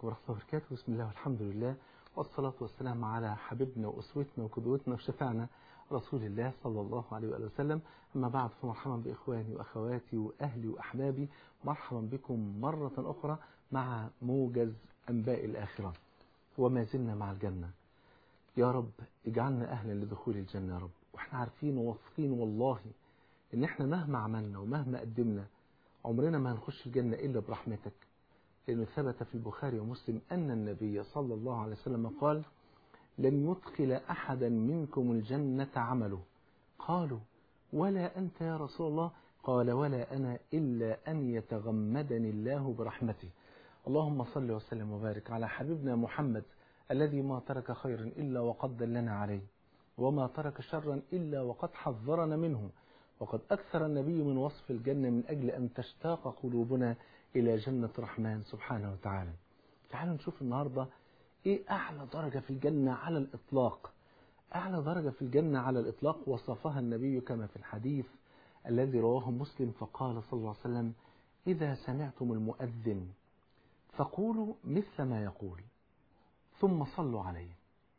ورحمة الله وبركاته بسم الله والحمد لله والصلاة والسلام على حبيبنا وأسوتنا وقدوتنا وشفعنا رسول الله صلى الله عليه وآله وسلم أما بعد فمرحبا بإخواني وأخواتي وأهلي وأحبابي مرحبا بكم مرة أخرى مع موجز أنباء الآخرة وما زلنا مع الجنة يا رب اجعلنا أهلا لدخول الجنة يا رب وإحنا عارفين وواثقين والله إن إحنا مهما عملنا ومهما قدمنا عمرنا ما هنخش الجنة إلا برحمتك لأنه ثبت في البخاري ومسلم أن النبي صلى الله عليه وسلم قال لن يدخل أحدا منكم الجنة عمله قالوا ولا أنت يا رسول الله قال ولا أنا إلا أن يتغمدني الله برحمته اللهم صل وسلم وبارك على حبيبنا محمد الذي ما ترك خيرا إلا وقد دلنا عليه وما ترك شرا إلا وقد حذرنا منه وقد أكثر النبي من وصف الجنة من أجل أن تشتاق قلوبنا إلى جنة الرحمن سبحانه وتعالى تعالوا نشوف النهاردة إيه أعلى درجة في الجنة على الإطلاق أعلى درجة في الجنة على الإطلاق وصفها النبي كما في الحديث الذي رواه مسلم فقال صلى الله عليه وسلم إذا سمعتم المؤذن فقولوا مثل ما يقول ثم صلوا عليه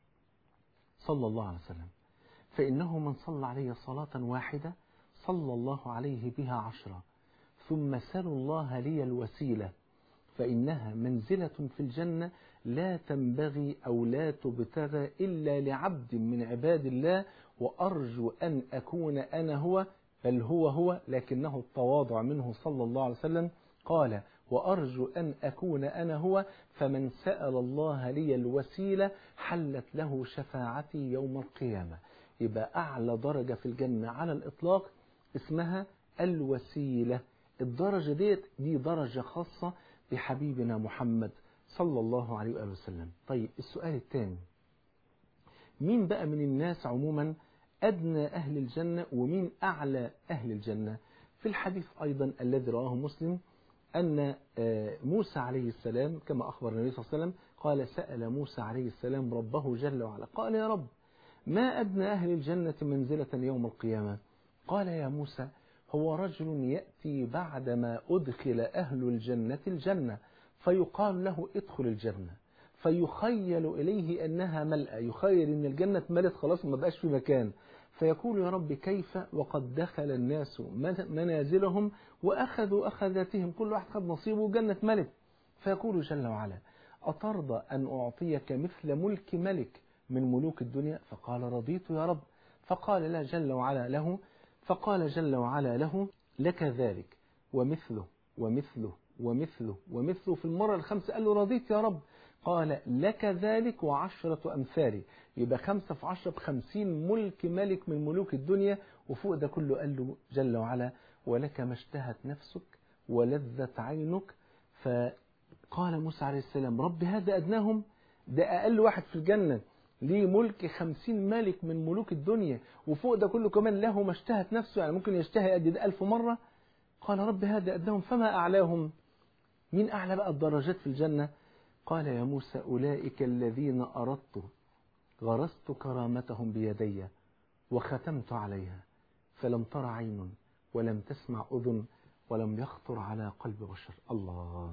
صلى الله عليه وسلم فإنه من صلى عليه صلاة واحدة صلى الله عليه بها عشرة ثم سلوا الله لي الوسيلة فإنها منزلة في الجنة لا تنبغي أو لا تبتغى إلا لعبد من عباد الله وأرجو أن أكون أنا هو بل هو هو لكنه التواضع منه صلى الله عليه وسلم قال وأرجو أن أكون أنا هو فمن سأل الله لي الوسيلة حلت له شفاعتي يوم القيامة يبقى أعلى درجة في الجنة على الإطلاق اسمها الوسيلة الدرجة ديت دي درجة خاصة بحبيبنا محمد صلى الله عليه وآله وسلم طيب السؤال الثاني مين بقى من الناس عموما أدنى أهل الجنة ومين أعلى أهل الجنة في الحديث أيضا الذي رواه مسلم أن موسى عليه السلام كما أخبر النبي صلى الله عليه وسلم قال سأل موسى عليه السلام ربه جل وعلا قال يا رب ما أدنى أهل الجنة منزلة يوم القيامة قال يا موسى هو رجل يأتي بعدما أدخل أهل الجنة الجنة فيقال له ادخل الجنة فيخيل إليه أنها ملأة يخيل أن الجنة ملت خلاص ما بقاش في مكان فيقول يا رب كيف وقد دخل الناس منازلهم وأخذوا أخذاتهم كل واحد خد نصيبه وجنة ملك فيقول جل وعلا أترضى أن أعطيك مثل ملك ملك من ملوك الدنيا فقال رضيت يا رب فقال لا جل وعلا له فقال جل وعلا له لك ذلك ومثله ومثله ومثله ومثله في المرة الخامسة قال له رضيت يا رب قال لك ذلك وعشرة أمثالي يبقى خمسة في عشرة بخمسين ملك ملك من ملوك الدنيا وفوق ده كله قال له جل وعلا ولك ما اشتهت نفسك ولذت عينك فقال موسى عليه السلام رب هذا أدناهم ده أقل واحد في الجنة ليه ملك خمسين ملك من ملوك الدنيا وفوق ده كله كمان له ما اشتهت نفسه يعني ممكن يشتهي قد ده ألف مرة قال رب هذا أدناهم فما أعلاهم مين أعلى بقى الدرجات في الجنة قال يا موسى أولئك الذين أردت غرست كرامتهم بيدي وختمت عليها فلم تر عين ولم تسمع أذن ولم يخطر على قلب بشر الله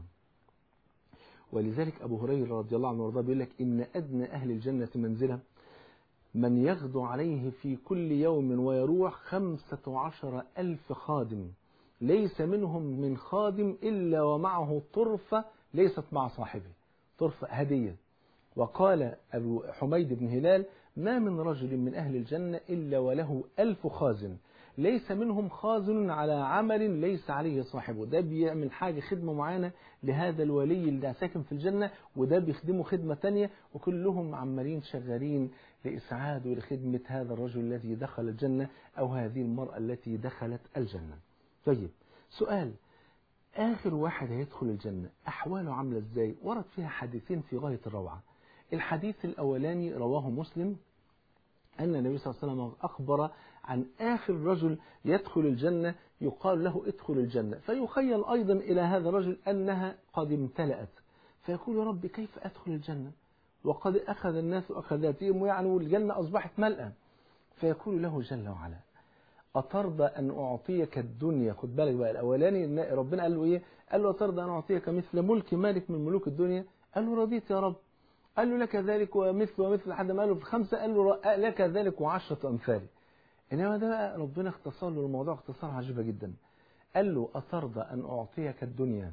ولذلك أبو هريرة رضي الله عنه وارضاه بيقول لك إن أدنى أهل الجنة منزلة من يغدو عليه في كل يوم ويروح خمسة عشر ألف خادم ليس منهم من خادم إلا ومعه طرفة ليست مع صاحبه طرفة هدية وقال أبو حميد بن هلال ما من رجل من أهل الجنة إلا وله ألف خازن ليس منهم خازن على عمل ليس عليه صاحبه ده بيعمل حاجة خدمة معينة لهذا الولي اللي ساكن في الجنة وده بيخدمه خدمة تانية وكلهم عمالين شغالين لإسعاد ولخدمة هذا الرجل الذي دخل الجنة أو هذه المرأة التي دخلت الجنة طيب سؤال آخر واحد هيدخل الجنة أحواله عاملة إزاي ورد فيها حديثين في غاية الروعة الحديث الأولاني رواه مسلم أن النبي صلى الله عليه وسلم أخبر عن آخر رجل يدخل الجنة يقال له ادخل الجنة فيخيل أيضا إلى هذا الرجل أنها قد امتلأت فيقول يا رب كيف أدخل الجنة وقد أخذ الناس أخذاتهم ويعني والجنة أصبحت ملأة فيقول له جل وعلا أترضى أن أعطيك الدنيا خد بالك بقى الأولاني ربنا قال له إيه قال له أترضى أن أعطيك مثل ملك مالك من ملوك الدنيا قال له رضيت يا رب قال له لك ذلك ومثل ومثل لحد ما قال له في خمسة قال له لك ذلك وعشرة أمثال إنما ده بقى ربنا اختصر له الموضوع اختصار عجيبة جدا قال له أترضى أن أعطيك الدنيا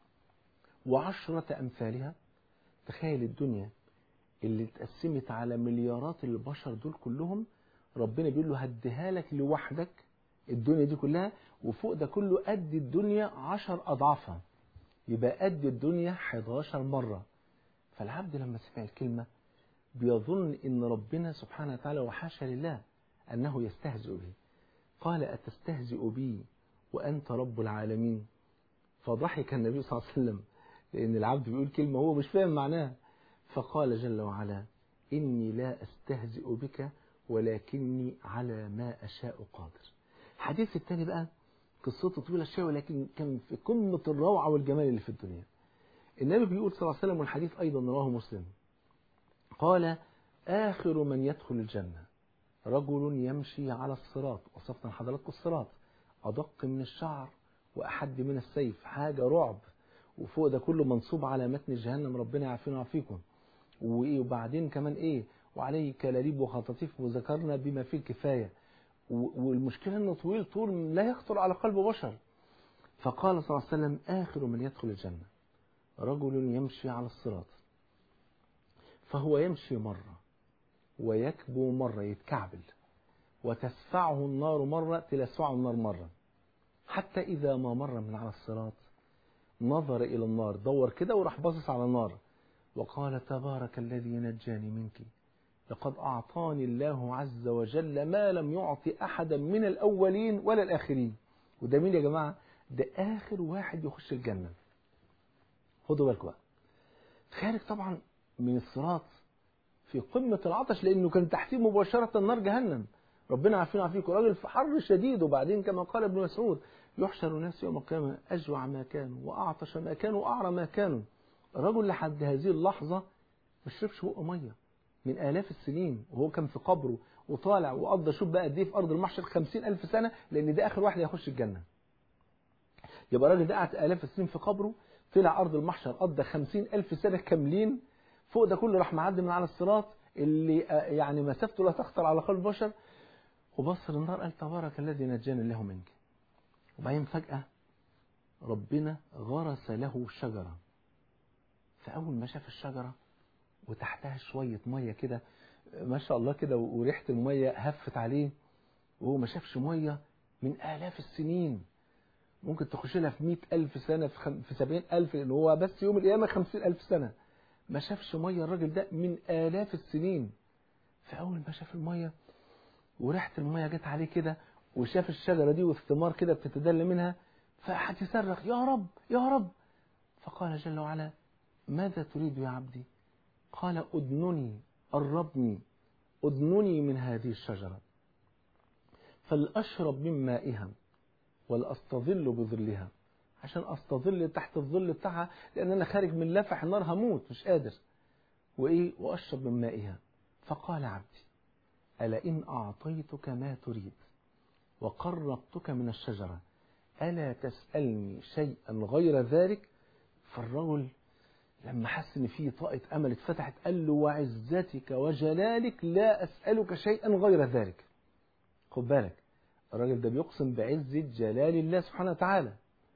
وعشرة أمثالها تخيل الدنيا اللي اتقسمت على مليارات البشر دول كلهم ربنا بيقول له هديها لك لوحدك الدنيا دي كلها وفوق ده كله قد الدنيا عشر أضعافها يبقى قد الدنيا 11 مرة فالعبد لما سمع الكلمة بيظن ان ربنا سبحانه وتعالى وحاشا لله انه يستهزئ به قال اتستهزئ بي وانت رب العالمين فضحك النبي صلى الله عليه وسلم لان العبد بيقول كلمة هو مش فاهم معناها فقال جل وعلا اني لا استهزئ بك ولكني على ما اشاء قادر الحديث الثاني بقى قصته طويلة شوية ولكن كان في قمة الروعة والجمال اللي في الدنيا النبي بيقول صلى الله عليه وسلم والحديث أيضا رواه مسلم قال آخر من يدخل الجنة رجل يمشي على الصراط وصفنا لحضراتكم الصراط أدق من الشعر وأحد من السيف حاجة رعب وفوق ده كله منصوب على متن جهنم ربنا يعافينا ويعافيكم وإيه وبعدين كمان إيه وعليه كلاليب وخطاطيف وذكرنا بما فيه الكفاية والمشكلة انه طويل طول لا يخطر على قلب بشر فقال صلى الله عليه وسلم آخر من يدخل الجنة رجل يمشي على الصراط فهو يمشي مرة ويكبو مرة يتكعبل وتسفعه النار مرة تلسعه النار مرة حتى إذا ما مر من على الصراط نظر إلى النار دور كده وراح باصص على النار وقال تبارك الذي نجاني منك لقد أعطاني الله عز وجل ما لم يعطي أحدا من الأولين ولا الآخرين وده مين يا جماعة ده آخر واحد يخش الجنة خدوا بالكم بقى خارج طبعا من الصراط في قمة العطش لأنه كان تحتيه مباشرة نار جهنم ربنا عارفين عارفينكم راجل في حر شديد وبعدين كما قال ابن مسعود يحشر الناس يوم القيامة أجوع ما كانوا وأعطش ما كانوا وأعرى ما كانوا الرجل لحد هذه اللحظة ما شربش بقه مية من آلاف السنين وهو كان في قبره وطالع وقضى شوف بقى قد ايه في أرض المحشر خمسين ألف سنة لأن ده آخر واحد يخش الجنة يبقى الراجل ده قعد آلاف السنين في قبره طلع أرض المحشر قضى خمسين ألف سنة كاملين فوق ده كله راح معدي من على الصراط اللي يعني مسافته لا تخطر على قلب بشر وبص للنار قال تبارك الذي نجاني الله منك وبعدين فجأة ربنا غرس له شجرة فأول ما شاف الشجرة وتحتها شوية مية كده ما شاء الله كده وريحة المية هفت عليه وهو ما شافش مية من آلاف السنين ممكن تخش لها في مئة ألف سنة في, خم... في سبعين ألف لأن هو بس يوم القيامة خمسين ألف سنة ما شافش مية الراجل ده من آلاف السنين فأول ما شاف المية وريحة المية جت عليه كده وشاف الشجرة دي والثمار كده بتتدلى منها فقعد يصرخ يا رب يا رب فقال جل وعلا ماذا تريد يا عبدي قال أدنني قربني أدنني من هذه الشجرة فلأشرب من مائها ولأستظل بظلها عشان أستظل تحت الظل بتاعها لأن أنا خارج من لفح النار هموت مش قادر وإيه وأشرب من مائها فقال عبدي ألا إن أعطيتك ما تريد وقربتك من الشجرة ألا تسألني شيئا غير ذلك فالرجل لما حس ان في طاقة امل اتفتحت قال له وعزتك وجلالك لا اسألك شيئا غير ذلك خد بالك الراجل ده بيقسم بعزة جلال الله سبحانه وتعالى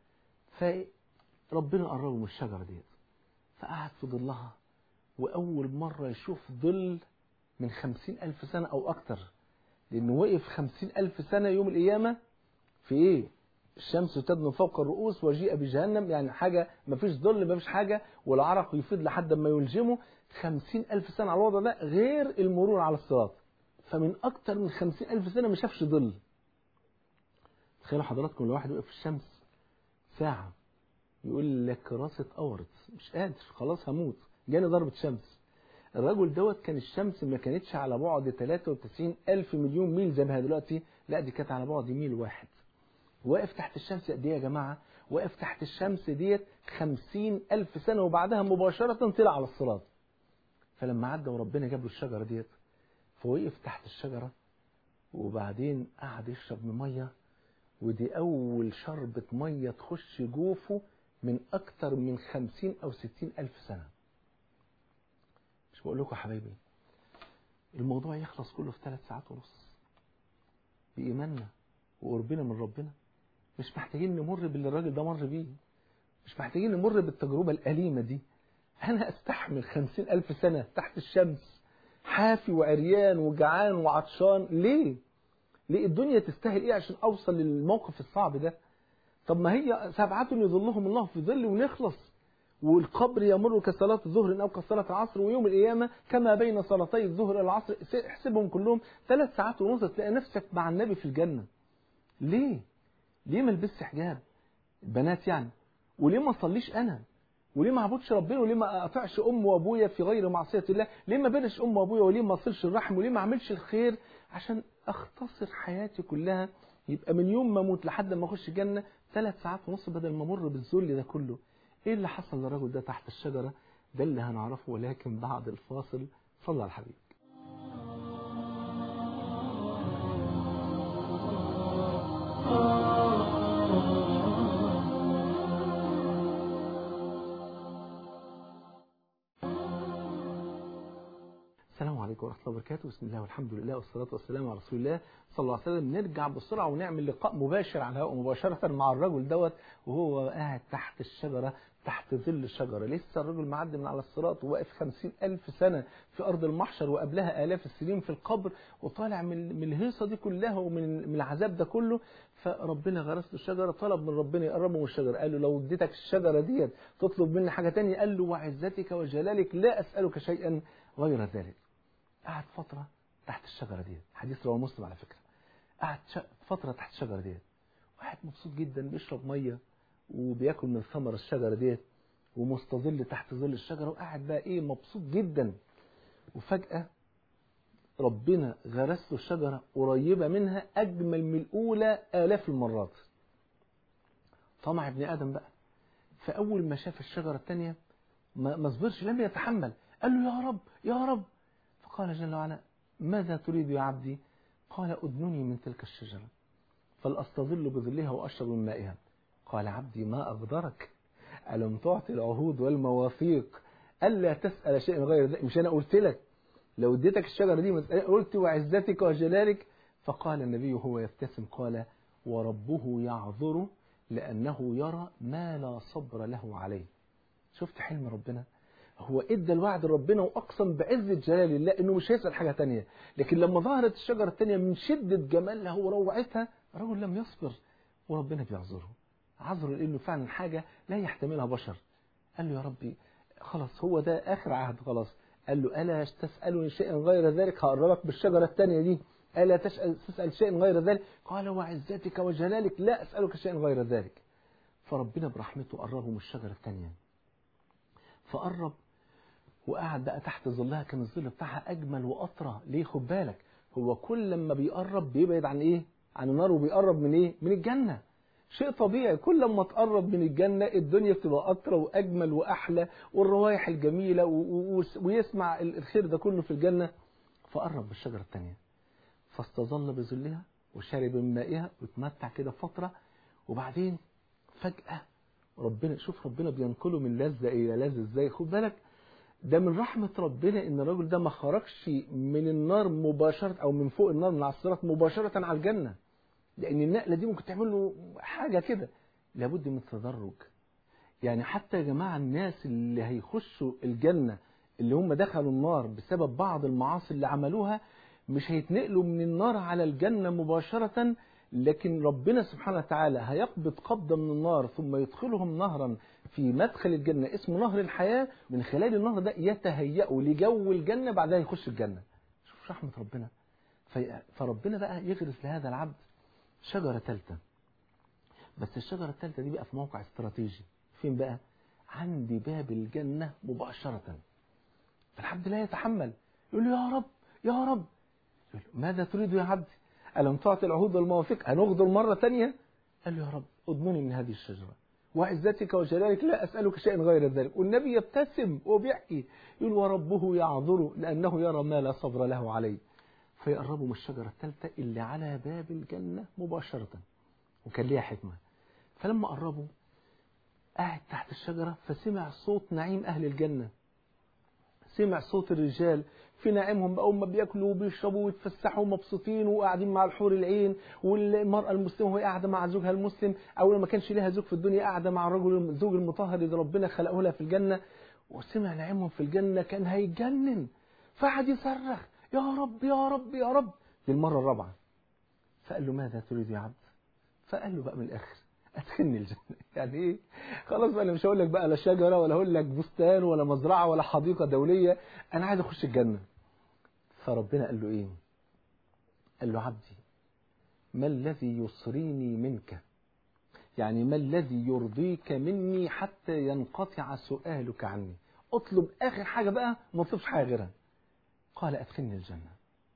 فربنا قربه من الشجرة ديت فقعد في ظلها وأول مرة يشوف ظل من خمسين ألف سنة أو أكتر لأنه وقف خمسين ألف سنة يوم القيامة في إيه؟ الشمس تدنو فوق الرؤوس وجيء بجهنم يعني حاجة ما فيش ظل ما فيش حاجة والعرق يفيض لحد ما يلجمه خمسين ألف سنة على الوضع ده غير المرور على الصراط فمن أكتر من خمسين ألف سنة ما شافش ظل تخيلوا حضراتكم لو واحد وقف في الشمس ساعة يقول لك راسة أورت مش قادر خلاص هموت جاني ضربة شمس الرجل دوت كان الشمس ما كانتش على بعد 93 ألف مليون ميل زي ما هي دلوقتي لا دي كانت على بعد ميل واحد واقف تحت الشمس قد ايه يا جماعة واقف تحت الشمس ديت خمسين ألف سنة وبعدها مباشرة طلع على الصراط فلما عدى وربنا جاب له الشجرة ديت فوقف تحت الشجرة وبعدين قعد يشرب من مية ودي أول شربة مية تخش جوفه من أكتر من خمسين أو ستين ألف سنة مش بقول لكم يا حبايبي الموضوع يخلص كله في ثلاث ساعات ونص بإيماننا وقربنا من ربنا مش محتاجين نمر باللي الراجل ده مر بيه مش محتاجين نمر بالتجربة الأليمة دي أنا أستحمل خمسين ألف سنة تحت الشمس حافي وعريان وجعان وعطشان ليه؟ ليه الدنيا تستاهل إيه عشان أوصل للموقف الصعب ده؟ طب ما هي سبعة يظلهم الله في ظل ونخلص والقبر يمر كصلاة الظهر أو كصلاة العصر ويوم القيامة كما بين صلاتي الظهر والعصر احسبهم كلهم ثلاث ساعات ونص تلاقي نفسك مع النبي في الجنة ليه؟ ليه ما البسش حجاب؟ البنات يعني وليه ما اصليش انا؟ وليه ما اعبدش ربنا وليه ما اطيعش امي وابويا في غير معصيه الله؟ ليه ما بينش امي وابويا وليه ما اصلش الرحم وليه ما اعملش الخير عشان اختصر حياتي كلها يبقى من يوم ما اموت لحد ما اخش الجنه ثلاث ساعات ونص بدل ما امر بالذل ده كله. ايه اللي حصل للراجل ده تحت الشجره؟ ده اللي هنعرفه ولكن بعد الفاصل صلى على الحبيب. السلام عليكم ورحمة الله وبركاته بسم الله والحمد لله والصلاة والسلام على رسول الله صلى الله عليه وسلم نرجع بسرعة ونعمل لقاء مباشر على الهواء مباشرة مع الرجل دوت وهو قاعد تحت الشجرة تحت ظل الشجرة لسه الرجل معدي من على الصراط وواقف خمسين ألف سنة في أرض المحشر وقبلها آلاف السنين في القبر وطالع من من الهيصة دي كلها ومن من العذاب ده كله فربنا غرس له الشجرة طلب من ربنا يقربه من الشجرة قال له لو اديتك الشجرة ديت تطلب مني حاجة تانية قال له وعزتك وجلالك لا أسألك شيئا غير ذلك قعد فترة تحت الشجرة ديت حديث رواه مسلم على فكرة قعد فترة تحت الشجرة ديت واحد مبسوط جدا بيشرب مية وبياكل من ثمر الشجرة ديت ومستظل تحت ظل الشجرة وقاعد بقى ايه مبسوط جدا وفجأة ربنا غرس له الشجرة قريبة منها أجمل من الأولى آلاف المرات طمع ابن آدم بقى فأول ما شاف الشجرة الثانية ما صبرش لم يتحمل قال له يا رب يا رب فقال جل وعلا ماذا تريد يا عبدي قال أدنني من تلك الشجرة فلأستظل بظلها وأشرب من مائها قال عبدي ما أغدرك ألم تعطي العهود والمواثيق ألا تسأل شيئا غير ذلك مش أنا قلت لك لو اديتك الشجرة دي قلت وعزتك وجلالك فقال النبي وهو يبتسم قال وربه يعذره لأنه يرى ما لا صبر له عليه شفت حلم ربنا هو ادى الوعد لربنا واقسم بعزه جلال الله انه مش هيسال حاجه تانية لكن لما ظهرت الشجره التانية من شده جمالها وروعتها الرجل لم يصبر وربنا بيعذره عذره لانه فعلا حاجه لا يحتملها بشر قال له يا ربي خلاص هو ده اخر عهد خلاص قال له الا تسالني شيئا غير ذلك هقربك بالشجره التانية دي الا تسال تسال شيئا غير ذلك قال وعزتك وجلالك لا اسالك شيئا غير ذلك فربنا برحمته قربه من الشجره التانية فقرب وقعد بقى تحت ظلها كان الظل بتاعها اجمل واطرى ليه خد بالك هو كل لما بيقرب بيبعد عن ايه عن النار وبيقرب من ايه من الجنه شيء طبيعي كل لما تقرب من الجنه الدنيا بتبقى اطرى واجمل واحلى والروائح الجميله ويسمع الخير ده كله في الجنه فقرب بالشجره الثانيه فاستظل بظلها وشرب من مائها واتمتع كده فتره وبعدين فجاه ربنا شوف ربنا بينقله من لذه الى لذه ازاي خد بالك ده من رحمة ربنا ان الراجل ده ما خرجش من النار مباشرة او من فوق النار من على الصراط مباشرة على الجنة لان النقلة دي ممكن تعمل له حاجة كده لابد من التدرج يعني حتى يا جماعة الناس اللي هيخشوا الجنة اللي هم دخلوا النار بسبب بعض المعاصي اللي عملوها مش هيتنقلوا من النار على الجنة مباشرة لكن ربنا سبحانه وتعالى هيقبض قبضة من النار ثم يدخلهم نهرا في مدخل الجنة اسمه نهر الحياة من خلال النهر ده يتهيأوا لجو الجنة بعدها يخش الجنة شوف رحمة ربنا فربنا بقى يغرس لهذا العبد شجرة ثالثة بس الشجرة الثالثة دي بقى في موقع استراتيجي فين بقى عند باب الجنة مباشرة فالعبد لا يتحمل يقول له يا رب يا رب يقول له ماذا تريد يا عبدي ألم تعطي العهود والمواثيق هنغدر مرة ثانية قال له يا رب اضمني من هذه الشجرة وعزتك وجلالك لا أسألك شيئا غير ذلك والنبي يبتسم وبيحكي يقول وربه يعذره لأنه يرى ما لا صبر له عليه فيقربوا من الشجرة الثالثة اللي على باب الجنة مباشرة وكان ليها حكمة فلما قربوا قاعد تحت الشجرة فسمع صوت نعيم أهل الجنة سمع صوت الرجال في نعيمهم بقى هم بياكلوا وبيشربوا ويتفسحوا مبسوطين وقاعدين مع الحور العين والمرأة المسلمة وهي قاعدة مع زوجها المسلم أو ما كانش ليها زوج في الدنيا قاعدة مع الرجل الزوج المطهر اللي ربنا خلقه لها في الجنة وسمع نعيمهم في الجنة كان هيتجنن فقعد يصرخ يا رب يا رب يا رب دي المرة الرابعة فقال له ماذا تريد يا عبد فقال له بقى من الآخر أدخلني الجنة يعني إيه خلاص بقى أنا مش هقول لك بقى لا شجرة ولا هقول لك بستان ولا مزرعة ولا حديقة دولية أنا عايز أخش الجنة فربنا قال له إيه قال له عبدي ما الذي يصريني منك يعني ما الذي يرضيك مني حتى ينقطع سؤالك عني اطلب آخر حاجة بقى وما تطلبش حاجة غيرها قال أدخلني الجنة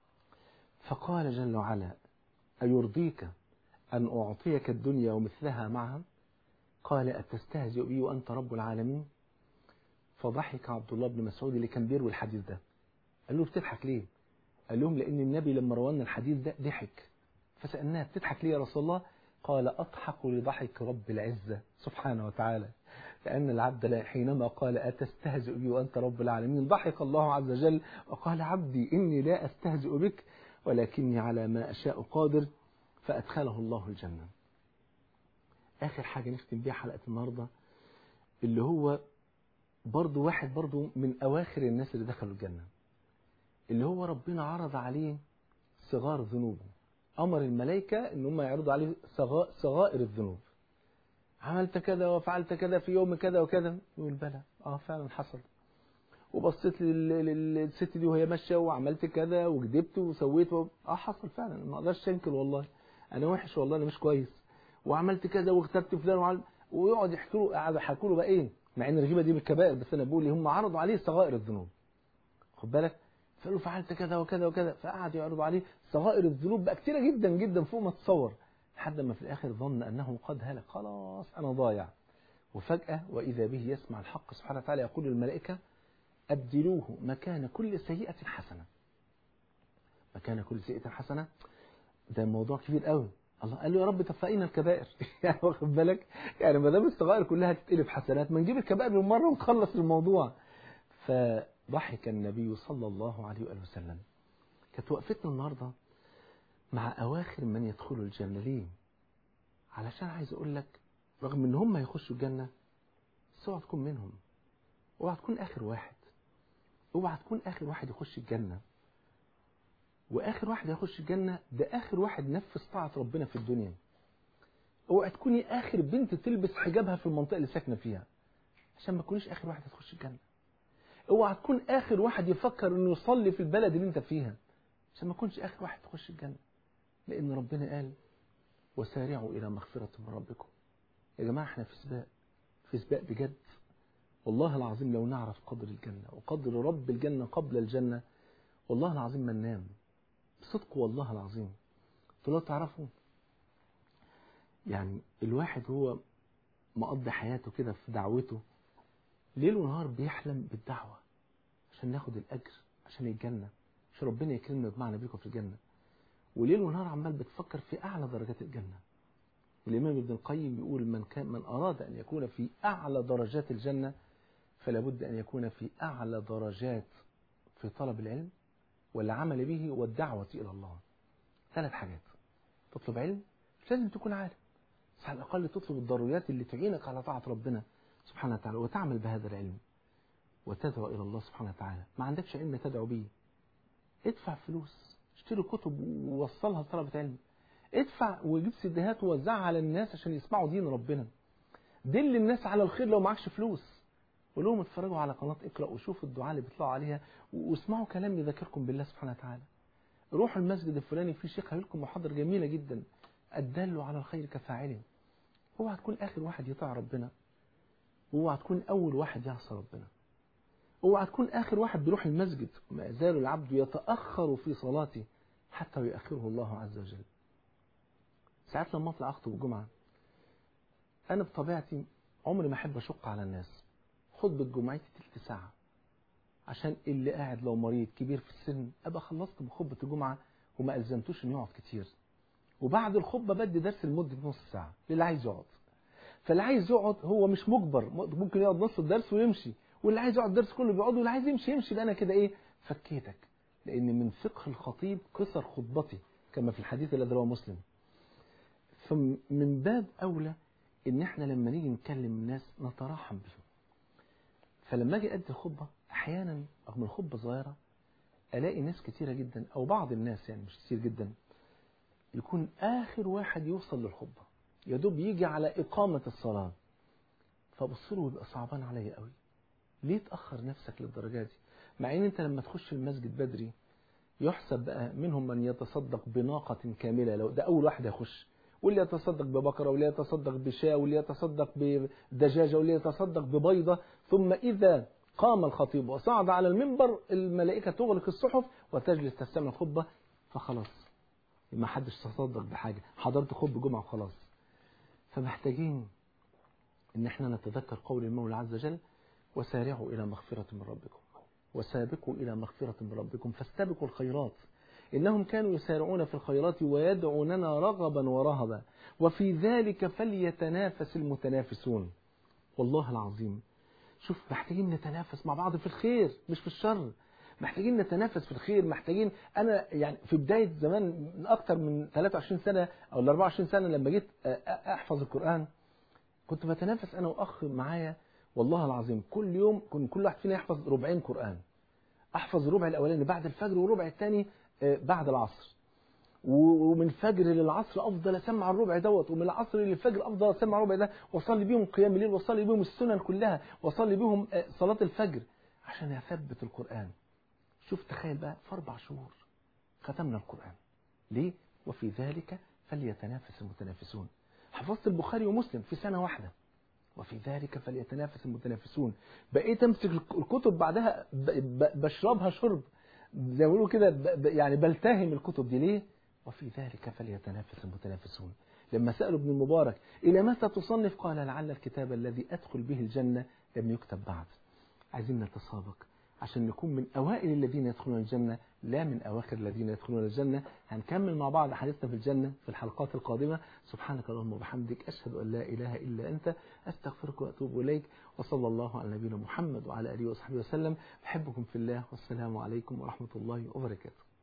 فقال جل وعلا أيرضيك أن أعطيك الدنيا ومثلها معها قال أتستهزئ بي وأنت رب العالمين فضحك عبد الله بن مسعود اللي كان بيروي الحديث ده قال له بتضحك ليه قال لهم لأن النبي لما روانا الحديث ده ضحك فسألناه بتضحك ليه يا رسول الله قال أضحك لضحك رب العزة سبحانه وتعالى لأن العبد لا حينما قال أتستهزئ بي وأنت رب العالمين ضحك الله عز وجل وقال عبدي إني لا أستهزئ بك ولكني على ما أشاء قادر فأدخله الله الجنة آخر حاجة نختم بيها حلقة النهاردة اللي هو برضو واحد برضو من أواخر الناس اللي دخلوا الجنة اللي هو ربنا عرض عليه صغار ذنوبه أمر الملائكة إن هم يعرضوا عليه صغائر الذنوب عملت كذا وفعلت كذا في يوم كذا وكذا يقول بلى اه فعلا حصل وبصيت للست دي وهي ماشيه وعملت كذا وكذبت وسويت و... اه حصل فعلا ما اقدرش انكر والله انا وحش والله انا مش كويس وعملت كذا واغتبت فلان وعمل... ويقعد يحكوا له قاعد يحكوا له بقى ايه مع ان الغيبه دي من الكبائر بس انا بقول لي هم عرضوا عليه صغائر الذنوب خد بالك فقالوا فعلت كذا وكذا وكذا فقعدوا يعرضوا عليه صغائر الذنوب بقى كتيره جدا جدا فوق ما تتصور لحد ما في الاخر ظن انه قد هلك خلاص انا ضايع وفجاه واذا به يسمع الحق سبحانه وتعالى يقول للملائكه أبدلوه مكان كل سيئة حسنة مكان كل سيئة حسنة ده موضوع كبير قوي الله قال له يا رب تفقينا الكبائر يعني واخد بالك يعني ما دام الصغائر كلها تتقلب حسنات ما نجيب الكبائر من مره ونخلص الموضوع فضحك النبي صلى الله عليه وآله وسلم كانت وقفتنا النهارده مع أواخر من يدخلوا الجنة ليه؟ علشان عايز أقول لك رغم إن هم هيخشوا الجنة بس اوعى تكون منهم اوعى تكون آخر واحد اوعى تكون اخر واحد يخش الجنة واخر واحد يخش الجنة ده اخر واحد نفذ طاعة ربنا في الدنيا اوعى تكوني اخر بنت تلبس حجابها في المنطقة اللي ساكنة فيها عشان ما تكونيش اخر واحد تخش الجنة اوعى تكون اخر واحد يفكر انه يصلي في البلد اللي انت فيها عشان ما تكونش اخر واحد تخش الجنة لان ربنا قال وسارعوا الى مغفرة من ربكم يا جماعة احنا في سباق في سباق بجد والله العظيم لو نعرف قدر الجنة وقدر رب الجنة قبل الجنة والله العظيم ما ننام بصدق والله العظيم لو تعرفوا يعني الواحد هو مقضي حياته كده في دعوته ليل ونهار بيحلم بالدعوة عشان ناخد الأجر عشان الجنة عشان ربنا يكرمنا بمعنى بيكم في الجنة وليل ونهار عمال بتفكر في أعلى درجات الجنة الإمام ابن القيم يقول من كان من أراد أن يكون في أعلى درجات الجنة فلا بد أن يكون في أعلى درجات في طلب العلم والعمل به والدعوة إلى الله ثلاث حاجات تطلب علم مش لازم تكون عالم بس على الأقل تطلب الضروريات اللي تعينك على طاعة ربنا سبحانه وتعالى وتعمل بهذا العلم وتدعو إلى الله سبحانه وتعالى ما عندكش علم تدعو به ادفع فلوس اشتري كتب ووصلها لطلبة علم ادفع وجيب سيديهات ووزعها على الناس عشان يسمعوا دين ربنا دل الناس على الخير لو معكش فلوس قول لهم اتفرجوا على قناة اقرأ وشوفوا الدعاء اللي بيطلعوا عليها واسمعوا كلام يذكركم بالله سبحانه وتعالى روحوا المسجد الفلاني في شيخ هيقول لكم محاضرة جميلة جدا الدل على الخير كفاعله اوعى تكون اخر واحد يطيع ربنا اوعى تكون اول واحد يعصى ربنا اوعى تكون اخر واحد بيروح المسجد ما يزال العبد يتاخر في صلاته حتى يؤخره الله عز وجل ساعات لما اطلع اخطب الجمعه انا بطبيعتي عمري ما احب اشق على الناس خطبه جمعتي تلت ساعه عشان اللي قاعد لو مريض كبير في السن ابقى خلصت بخطبه الجمعه وما الزمتوش انه يقعد كتير وبعد الخطبه بدي درس لمده نص ساعه للي عايز يقعد فاللي عايز يقعد هو مش مجبر ممكن يقعد نص الدرس ويمشي واللي عايز يقعد الدرس كله بيقعد واللي عايز يمشي يمشي ده انا كده ايه فكيتك لان من فقه الخطيب قصر خطبتي كما في الحديث الذي رواه مسلم فمن باب اولى ان احنا لما نيجي نكلم الناس نتراحم بهم فلما اجي ادي الخطبه احيانا رغم الخطبه صغيره الاقي ناس كتيره جدا او بعض الناس يعني مش كتير جدا يكون اخر واحد يوصل للخطبه يا دوب يجي على اقامه الصلاه فابص له ويبقى صعبان عليا قوي ليه تاخر نفسك للدرجه دي مع ان انت لما تخش المسجد بدري يحسب بقى منهم من يتصدق بناقه كامله لو ده اول واحد يخش واللي يتصدق ببقرة واللي يتصدق بشاة واللي يتصدق بدجاجة واللي يتصدق ببيضة ثم إذا قام الخطيب وصعد على المنبر الملائكة تغلق الصحف وتجلس تستمع الخطبة فخلاص ما حدش تصدق بحاجة حضرت خطبة جمعة وخلاص فمحتاجين ان احنا نتذكر قول المولى عز وجل وسارعوا إلى مغفرة من ربكم وسابقوا إلى مغفرة من ربكم فاستبقوا الخيرات إنهم كانوا يسارعون في الخيرات ويدعوننا رغبا ورهبا وفي ذلك فليتنافس المتنافسون والله العظيم شوف محتاجين نتنافس مع بعض في الخير مش في الشر محتاجين نتنافس في الخير محتاجين انا يعني في بدايه زمان من اكتر من 23 سنه او 24 سنه لما جيت احفظ القران كنت بتنافس انا واخ معايا والله العظيم كل يوم كن كل واحد فينا يحفظ ربعين قران احفظ الربع الاولاني بعد الفجر والربع الثاني بعد العصر ومن فجر للعصر افضل اسمع الربع دوت ومن العصر للفجر افضل اسمع الربع ده واصلي بيهم قيام الليل واصلي بيهم السنن كلها واصلي بيهم صلاه الفجر عشان اثبت القران شوف تخيل بقى في اربع شهور ختمنا القران ليه وفي ذلك فليتنافس المتنافسون حفظت البخاري ومسلم في سنه واحده وفي ذلك فليتنافس المتنافسون بقيت امسك الكتب بعدها بشربها شرب زي ما بيقولوا كده يعني بلتهم الكتب دي ليه وفي ذلك فليتنافس المتنافسون لما سألوا ابن المبارك إلى متى تصنف قال لعل الكتاب الذي أدخل به الجنة لم يكتب بعد عايزين نتسابق عشان نكون من أوائل الذين يدخلون الجنة لا من أواخر الذين يدخلون الجنة هنكمل مع بعض حديثنا في الجنة في الحلقات القادمة سبحانك اللهم وبحمدك أشهد أن لا إله إلا أنت أستغفرك وأتوب إليك وصلى الله على نبينا محمد وعلى آله وصحبه وسلم أحبكم في الله والسلام عليكم ورحمة الله وبركاته